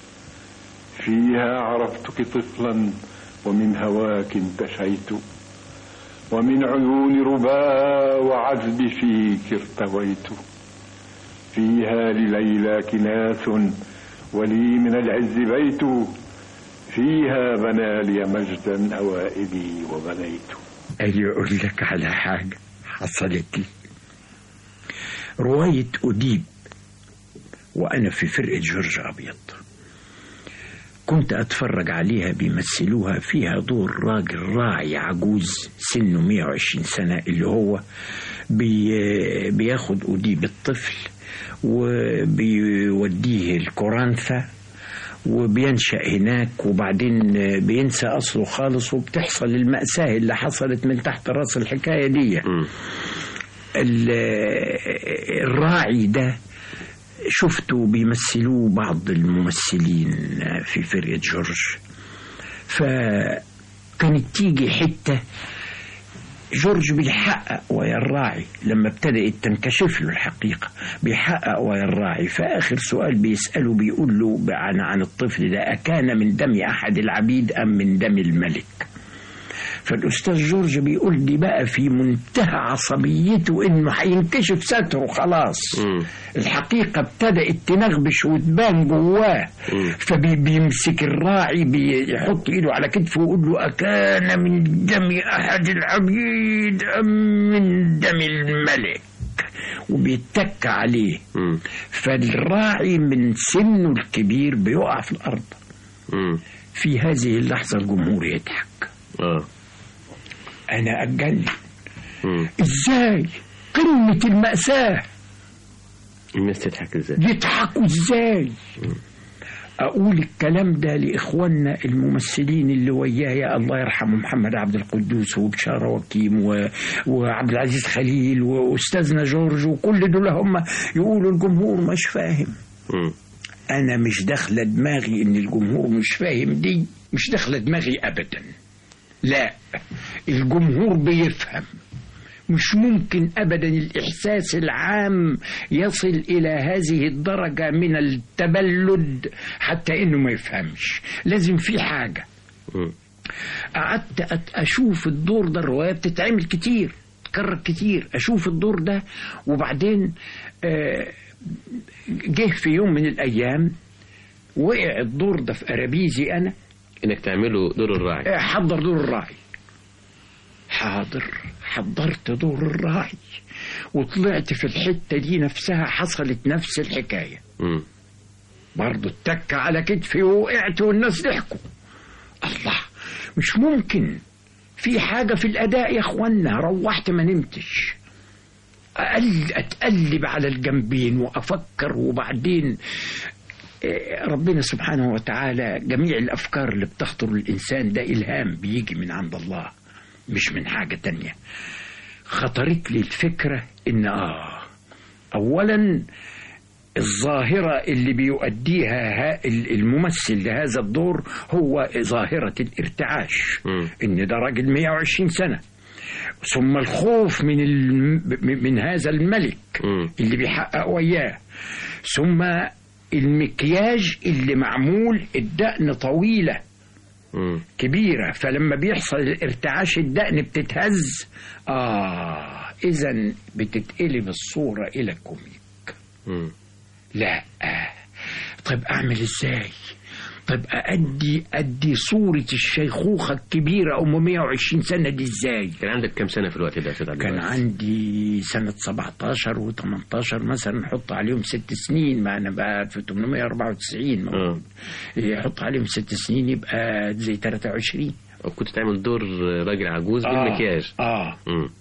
فيها عرفتك طفلا ومن هواك انتشيت ومن عيون ربا وعذب فيك ارتويت فيها لليلى كناس ولي من العز بيت فيها بنى لي مجدا أوائلي وبنيت أجي أقول لك على حاجة حصلت لي رواية أديب وأنا في فرقة جورج أبيض كنت أتفرج عليها بيمثلوها فيها دور راجل راعي عجوز سنه 120 سنة اللي هو بي بياخد أديب الطفل وبيوديه الكورانثا وبينشأ هناك وبعدين بينسى أصله خالص وبتحصل المأساة اللي حصلت من تحت راس الحكاية دي ال- الراعي ده شفته بيمثلوه بعض الممثلين في فرقة جورج فكانت تيجي حتة جورج بيحقق ويا الراعي لما ابتدأت تنكشف له الحقيقة بيحقق ويا الراعي فآخر سؤال بيسأله بيقول له عن عن الطفل ده أكان من دم أحد العبيد أم من دم الملك فالأستاذ جورج بيقول لي بقى في منتهى عصبيته إنه هينكشف ستره خلاص الحقيقة ابتدأت تنغبش وتبان جواه فبيمسك الراعي بيحط ايده على كتفه ويقول له أكان من دم أحد العبيد أم من دم الملك وبيتك عليه فالراعي من سنه الكبير بيقع في الأرض في هذه اللحظة الجمهور يضحك أنا أتجنن إزاي قمة المأساة الناس تضحك ازاي يضحكوا إزاي أقول الكلام ده لإخواننا الممثلين اللي وياي الله يرحمه محمد عبد القدوس وبشارة وكيم و... وعبد العزيز خليل وأستاذنا جورج وكل دول هم يقولوا الجمهور مش فاهم أنا مش داخلة دماغي إن الجمهور مش فاهم دي مش داخلة دماغي أبدا لا الجمهور بيفهم مش ممكن ابدا الاحساس العام يصل الى هذه الدرجه من التبلد حتى انه ما يفهمش لازم في حاجه قعدت أت- اشوف الدور ده الروايه بتتعمل كتير تكرر كتير اشوف الدور ده وبعدين آه، جه في يوم من الايام وقع الدور ده في ارابيزي انا انك تعمله دور الراعي آه، حضر دور الراعي حاضر حضرت دور الراعي وطلعت في الحتة دي نفسها حصلت نفس الحكاية مم. برضه اتك على كتفي ووقعت والناس ضحكوا الله مش ممكن في حاجة في الأداء يا أخوانا روحت ما نمتش أقل أتقلب على الجنبين وأفكر وبعدين آه، ربنا سبحانه وتعالى جميع الأفكار اللي بتخطر الإنسان ده إلهام بيجي من عند الله مش من حاجة تانية خطرت لي الفكرة إن آه أولا الظاهرة اللي بيؤديها ها- الممثل لهذا الدور هو ظاهرة الارتعاش إن ده راجل 120 سنة ثم الخوف من الم... من هذا الملك اللي بيحقق وياه ثم المكياج اللي معمول الدقن طويلة كبيرة فلما بيحصل الارتعاش الدقن بتتهز آه إذا بتتقلب الصورة إلى كوميك لا طيب أعمل إزاي طيب أدي أدي صورة الشيخوخة الكبيرة أم 120 سنة دي إزاي كان عندك كم سنة في الوقت ده يا أستاذ عبد كان الوارث؟ عندي سنة 17 و18 مثلا نحط عليهم ست سنين ما أنا بقى 1894 موجود يحط عليهم ست سنين يبقى زي 23 كنت تعمل دور راجل عجوز بالمكياج اه مم.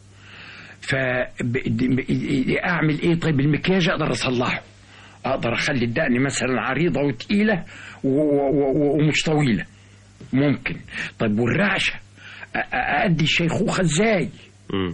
فأعمل إيه طيب المكياج أقدر أصلحه أقدر أخلي الدقن مثلا عريضة وتقيلة و- و- و- ومش طويلة ممكن طيب والرعشة أ- أ- أدي الشيخوخة إزاي مم.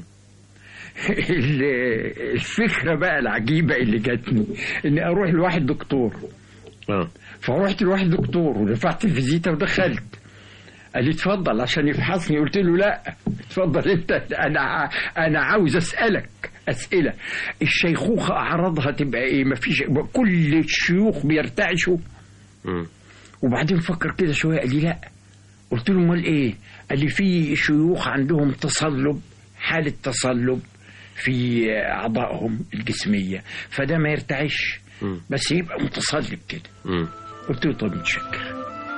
ال- الفكرة بقى العجيبة اللي جاتني إني أروح لواحد دكتور اه فرحت لواحد دكتور ودفعت الفيزيتا ودخلت قال لي اتفضل عشان يفحصني قلت له لا اتفضل انت انا ع- انا عاوز اسالك اسئله الشيخوخه اعراضها تبقى ايه مفيش كل الشيوخ بيرتعشوا مم. وبعدين فكر كده شويه قال لي لا قلت له امال ايه قال لي في شيوخ عندهم تصلب حاله تصلب في اعضائهم الجسميه فده ما يرتعش مم. بس يبقى متصلب كده مم. قلت له طب متشكر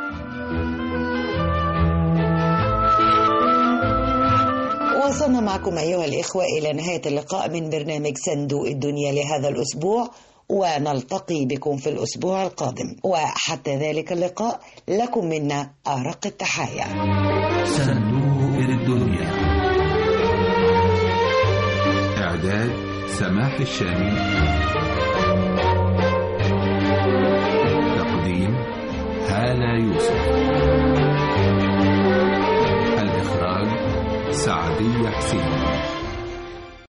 وصلنا معكم أيها الإخوة إلى نهاية اللقاء من برنامج صندوق الدنيا لهذا الأسبوع ونلتقي بكم في الأسبوع القادم وحتى ذلك اللقاء لكم منا أرق التحايا صندوق الدنيا إعداد سماح الشامي